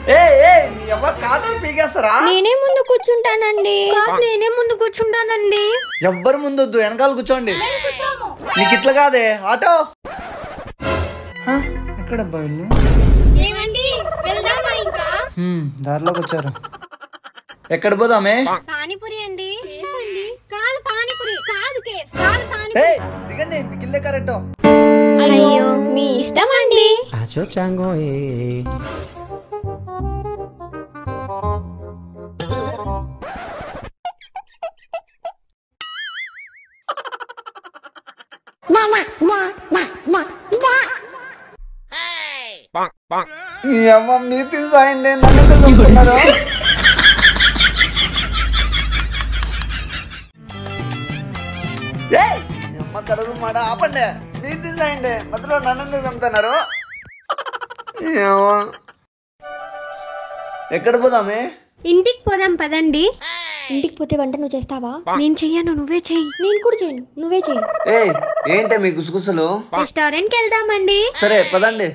ఏ ఏ మీ అవ్వ కాటలు పీకేస్తారా నేనే ముందు కూర్చుంటానండి నేనే ముందు కూర్చుంటానండి ఎవ్వరు ముందొద్దు వెనకాల కూర్చోండి నీకు ఇట్లా కాదే ఆటో హ, ఎక్కడ వీళ్ళు ఏమండి వెళ్దామా ఇంకా హ్మ్, దారిలోకి వచ్చారు ఎక్కడ పోదామే పానీపూరి అండి కాదు పానీపూరి కాదు కేఫ్ కాదు పానీ ఏ దిగండి మీకు ఇల్లే కరెక్ట్ అయ్యో మీ ఇష్టం అండి మీ అమ్మ మీ తినసాయండి నన్ను ఎందుకు చంపుతున్నారు ఏయ్, మీ అమ్మ కడుగు మాట ఆపండి మీ తినసాయండి మధ్యలో నన్ను ఎందుకు చంపుతున్నారు మీ అమ్మ. ఎక్కడ పోదామే ఇంటికి పోదాం పదండి ఇంటికి పోతే వంట నువ్వు చేస్తావా నేను చెయ్యను నువ్వే చెయ్యి నేను కూడా చేయను నువ్వే చెయ్యి ఏయ్ ఏంటే మీ గుసగుసలు రెస్టారెంట్ కి వెళ్దామండి సరే పదండి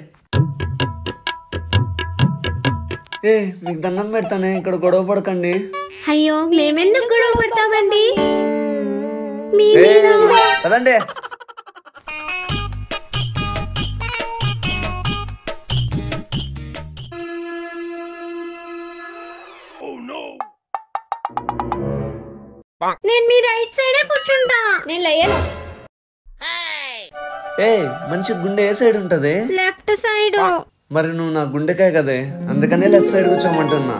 ఏ మీకు దండం పెడతానే ఇక్కడ గొడవ పడకండి అయ్యో మేమెందుకు గొడవ పడతామండి మీ ఏ పదండి నేను మీ రైట్ సైడే కూర్చుంటా నేను లేయను ఏ మంచి గుండె ఏ సైడ్ ఉంటది లెఫ్ట్ సైడ్ మరి నువ్వు నా గుండెకాయ కదే అందుకనే లెఫ్ట్ సైడ్ కూర్చోమంటున్నా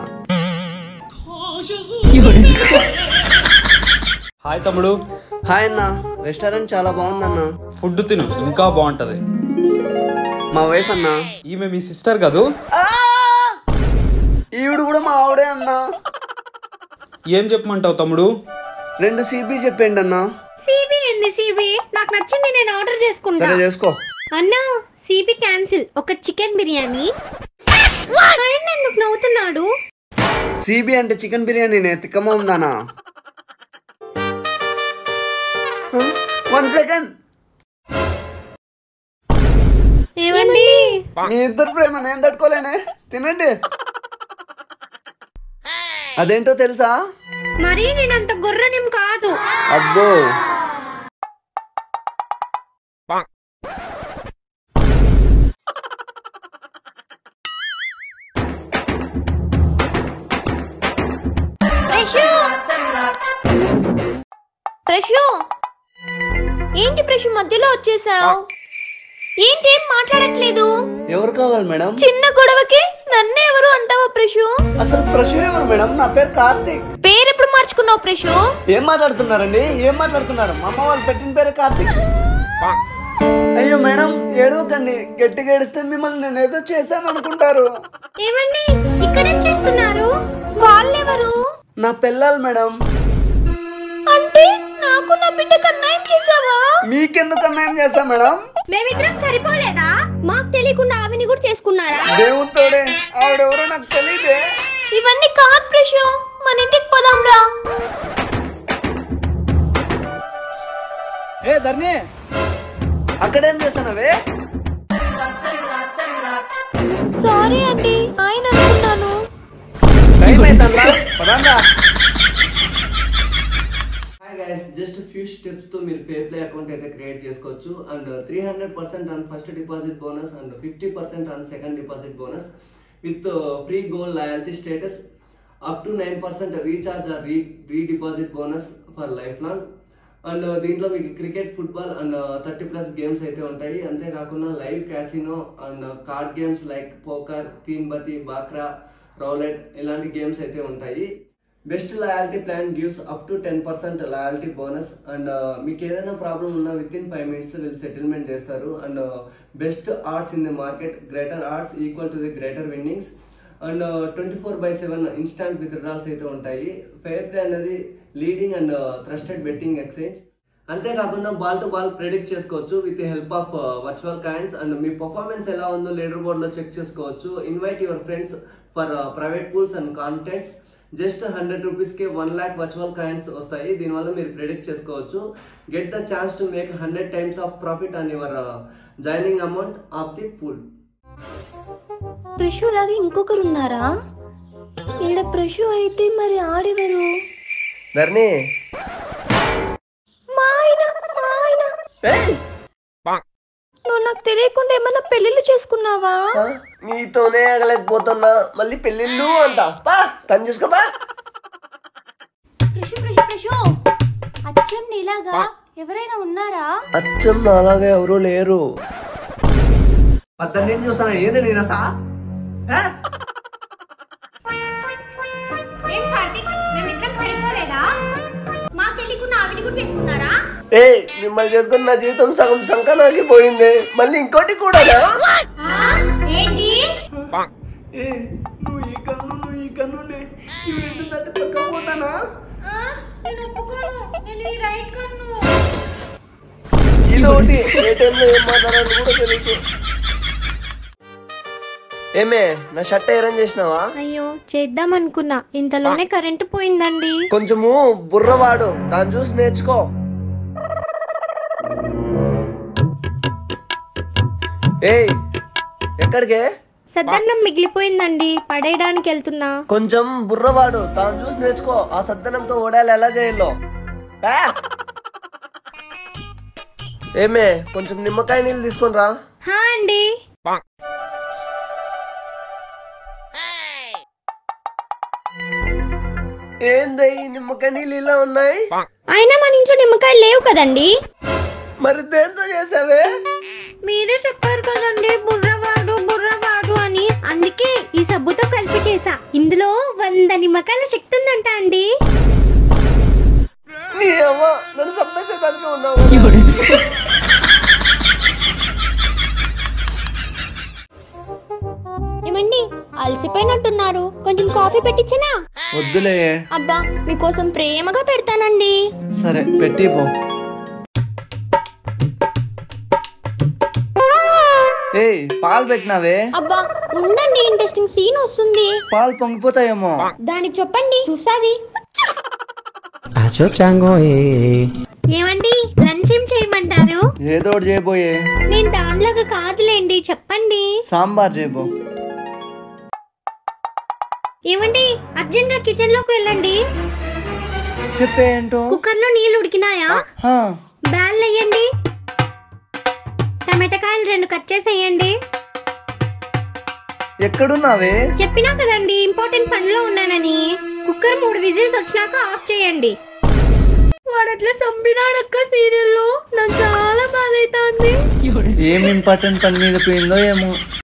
హాయ్ తమ్ముడు హాయ్ అన్న రెస్టారెంట్ చాలా బాగుందన్న ఫుడ్ తిను ఇంకా బాగుంటది మా వైఫ్ అన్న ఈమె మీ సిస్టర్ కదూ ఆ! ఈవిడ కూడా మా ఆవిడే అన్న ఏం చెప్పమంటావు తమ్ముడు రెండు సిబి చెప్పండి అన్న సిబి ఏంది సిబి నాకు నచ్చింది నేను ఆర్డర్ చేసుకుంటా సరే చేసుకో అన్నా సిబి క్యాన్సిల్ ఒక చికెన్ బిర్యానీ ఆయన ఎందుకు నవ్వుతున్నాడు సిబి అంటే చికెన్ బిర్యానీ తిక్కమ ఉందానా వన్ సెకండ్ ఏమండి మీ ఇద్దరు ప్రేమ నేను తట్టుకోలేనే తినండి అదేంటో తెలుసా మరి నేనంత గుర్రనేం కాదు అబ్బో ప్రశు ఏంటి ప్రశు మధ్యలో వచ్చేసావు ఏంటి ఏం మాట్లాడట్లేదు ఎవరు కావాలి మేడం చిన్న గొడవకి నన్నే ఎవరు అంటావా ప్రశు అసలు ప్రశ్న ఎవరు మేడం నా పేరు కార్తీక్ పేరు ఎప్పుడు మార్చుకున్నావు ప్రశు ఏం మాట్లాడుతున్నారండి ఏం మాట్లాడుతున్నారు మా అమ్మ వాళ్ళు పెట్టిన పేరే కార్తీక్ అయ్యో మేడం ఏడవకండి గట్టిగా ఏడిస్తే మిమ్మల్ని నేను ఏదో చేశాను అనుకుంటారు ఏమండి ఇక్కడేం చేస్తున్నారు వాళ్ళెవరు నా పిల్లలు మేడం అంటే నాకు నా బిడ్డకు అన్యాయం చేసావా మీకెందుకు అన్యాయం చేస్తా మేడం మేమిద్దరం సరిపోలేదా మాకు తెలియకుండా ఆవిని కూడా చేసుకున్నారా దేవుడితోడే ఆవిడెవరో నాకు తెలియదే ఇవన్నీ కాదు ప్రశు మన ఇంటికి పోదాం రా ఏ ధర్ని అక్కడేం చేశానవే సారీ అండి ఆయన అనుకున్నాను టైం అవుతుందా పదండా hi guys just few steps తో మీరు పే ప్లే అకౌంట్ అయితే క్రియేట్ చేసుకోవచ్చు and three hundred percent on first deposit bonus and fifty percent on second deposit bonus with free gold loyalty status up to nine percent recharge or re re deposit bonus for life long and దీంట్లో మీకు cricket football and thirty plus games అయితే ఉంటాయి అంతేకాకుండా live casino and card games like poker తీన్బతి baccarat roulette ఇలాంటి games అయితే ఉంటాయి best loyalty plan gives up to ten percent loyalty bonus and మీకు ఏదైనా ప్రాబ్లం ఉన్నా విత్ ఇన్ ఫైవ్ మినిట్స్ వీళ్ళు సెటిల్మెంట్ చేస్తారు and best odds in the market greater odds equal to the greater winnings and twenty four by seven instant withdrawals అయితే ఉంటాయి fair play అనేది leading and trusted betting exchange అంతేకాకుండా ball to ball predict చేసుకోవచ్చు with help of virtual coins and మీ performance ఎలా ఉందో leader board లో check చేసుకోవచ్చు invite your friends for private pools and contests just hundred rupees కి one lakh virtual coins వస్తాయి దీనివల్ల మీరు ప్రెడిక్ట్ చేసుకోవచ్చు get the chance to make hundred times of profit on your joining amount of the pool ప్రశు లాగా ఇంకొకరు ఉన్నారా ఈడ ప్రశు అయితే మరి ఆడెవరు ధరణి మా ఆయన మా ఆయన ఏయ్! నువ్వు నాకు తెలియకుండా ఏమన్నా పెళ్ళిళ్ళు చేసుకున్నావా ఆ, నీతోనే ఆగలేకపోతున్నా మళ్ళీ పెళ్ళిళ్ళు అంట పా పని చూసుకోపా ప్రశు ప్రశు ప్రశు అచ్చం నీలాగా ఎవరైనా ఉన్నారా అచ్చం నాలాగా ఎవరూ లేరు పద్దెనిమిది చూస్తానా ఏంది నేను సా ఏం కార్తీక్ మేమిద్దరం సరిపోలేదా మాకు తెలియకుండా ఆవిడ కూడా చేసుకున్నారా ఏ మిమ్మల్ని చేసుకుని నా జీవితం సగం సంకనాకి పోయింది మళ్ళీ ఇంకోటి కూడా ఆ? ఏంటి నువ్వు ఈ కన్ను నువ్వు ఈ కన్ను రెండు తట్టి పక్కపోతానా ఆ? నేను ఒప్పుకోను నేను ఈ రైట్ కన్ను ఇదొకటి ఏ టైంలో ఏం మాట్లాడాలో కూడా తెలియదు ఏమే నా షర్ట్ ఐరన్ చేసినావా అయ్యో చేద్దాం అనుకున్నా ఇంతలోనే కరెంటు పోయిందండి కొంచెము బుర్రవాడు దాన్ని చూసి నేర్చుకో ఏయ్ ఎక్కడికే సద్దన్నం మిగిలిపోయిందండి పడేయడానికి వెళ్తున్నా కొంచెం బుర్రవాడు దాన్ని చూసి నేర్చుకో ఆ సద్దనంతో ఓడాలి ఎలా చేయాలో ఆ! ఏమే కొంచెం నిమ్మకాయ నీళ్ళు తీసుకొని రా హా అండి ఏంది ఈ నిమ్మకాయ నీళ్ళు ఇలా ఉన్నాయి అయినా మన ఇంట్లో నిమ్మకాయలు లేవు కదండి మరి దేంతో చేసావే మీరే చెప్పారు కదండి బుర్రవాడు బుర్రవాడు అని అందుకే ఈ సబ్బుతో కలిపి చేసా ఇందులో వంద నిమ్మకాయల శక్తి ఉందంట అండి నీ అమ్మ నన్ను సంపేసేదానికి ఉన్నావు కదా. ఏమండి అలసిపోయినట్టున్నారు కొంచెం కాఫీ పెట్టించనా వద్దులే అబ్బా మీకోసం ప్రేమగా పెడతానండి సరే పెట్టి పో ఏయ్ పాలు పెట్టినావే అబ్బా ఉండండి ఇంట్రెస్టింగ్ సీన్ వస్తుంది పాలు పొంగిపోతాయేమో దానికి చెప్పండి చూసాది ఏమండి లంచ్ ఏం చేయమంటారు ఏదో ఒకటి చేయబోయే నేను దానిలాగా కాదులేండి చెప్పండి సాంబార్ చేయబో ఏమండి అర్జెంట్ గా కిచెన్ లోకి వెళ్ళండి చెప్పే ఏంటో కుక్కర్ లో నీళ్లు ఉడికినాయా హా, బ్యాల్ వేయండి టమాటకాయలు రెండు కట్ చేసేయండి ఎక్కడున్నావే చెప్పినా కదండి ఇంపార్టెంట్ పనిలో ఉన్నానని కుక్కర్ మూడు విజిల్స్ వచ్చినాక ఆఫ్ చేయండి వాడట్లా చంపినాడక్క సీరియల్లో నాకు చాలా బాధ అవుతుంది ఏం ఇంపార్టెంట్ పని మీద పోయిందో ఏమో